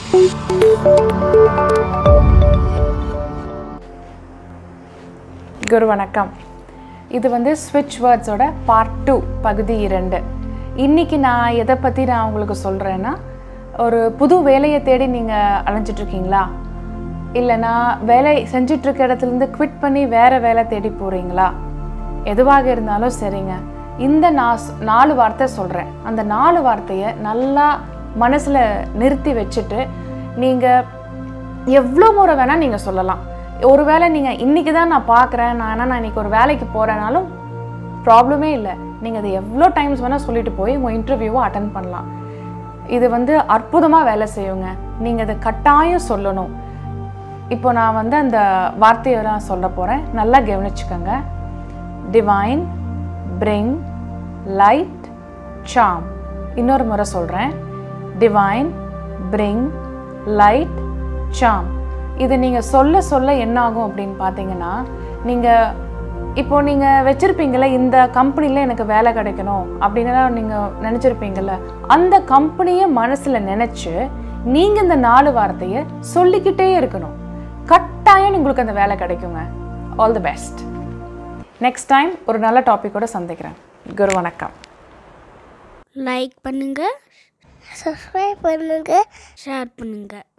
குரு வணக்கம் இது வந்து ஸ்விட்ச் வேர்ட்ஸோட பார்ட் டூ பகுதி இரண்டு இன்னைக்கு நான் எதை பற்றி நான் உங்களுக்கு சொல்கிறேன்னா ஒரு புது வேலையை தேடி நீங்கள் அலைஞ்சிட்ருக்கீங்களா இல்லைனா வேலை செஞ்சிட்ருக்க இடத்துலேருந்து குவிட் பண்ணி வேறு வேலை தேடி போகிறீங்களா எதுவாக இருந்தாலும் சரிங்க இந்த நான் சொ- நாலு வார்த்தை சொல்கிறேன் அந்த நாலு வார்த்தையை நல்லா மனசில் நிறுத்தி வச்சுட்டு நீங்கள் எவ்வளோ முறை வேணால் நீங்கள் சொல்லலாம் ஒருவேளை நீங்கள் இன்றைக்கி தான் நான் பார்க்குறேன் நான் ஆனால் நான் இன்றைக்கி ஒரு வேலைக்கு போகிறேனாலும் ப்ராப்ளமே இல்லை நீங்கள் அதை எவ்வளோ டைம்ஸ் வேணால் சொல்லிட்டு போய் உங்கள் இன்டர்வியூவை அட்டன் பண்ணலாம் இது வந்து அற்புதமாக வேலை செய்யுங்க நீங்கள் அதை கட்டாயம் சொல்லணும் இப்போ நான் வந்து அந்த வார்த்தையை நான் சொல்ல போகிறேன் நல்லா கவனிச்சுக்கோங்க டிவைன் பிரிங் லைட் சாம் இன்னொரு முறை சொல்கிறேன் டிவைன் பிரிங் லைட் சாம் இது நீங்கள் சொல்ல சொல்ல என்ன ஆகும் அப்படின்னு பார்த்தீங்கன்னா நீங்கள் இப்போ நீங்கள் வச்சுருப்பீங்கள இந்த கம்பெனியில் எனக்கு வேலை கிடைக்கணும் அப்படின்னு நீங்கள் நினச்சிருப்பீங்கள்ல அந்த கம்பெனியை மனசில் நினச்சி நீங்கள் இந்த நாலு வார்த்தையை சொல்லிக்கிட்டே இருக்கணும் கட்டாயம் உங்களுக்கு அந்த வேலை கிடைக்குங்க all the best next time ஒரு நல்ல டாப்பிக்கோட சந்திக்கிறேன் குரு வணக்கம் லைக் பண்ணுங்க சப்ஸ்கிரைப் பண்ணுங்க ஷேர் பண்ணுங்க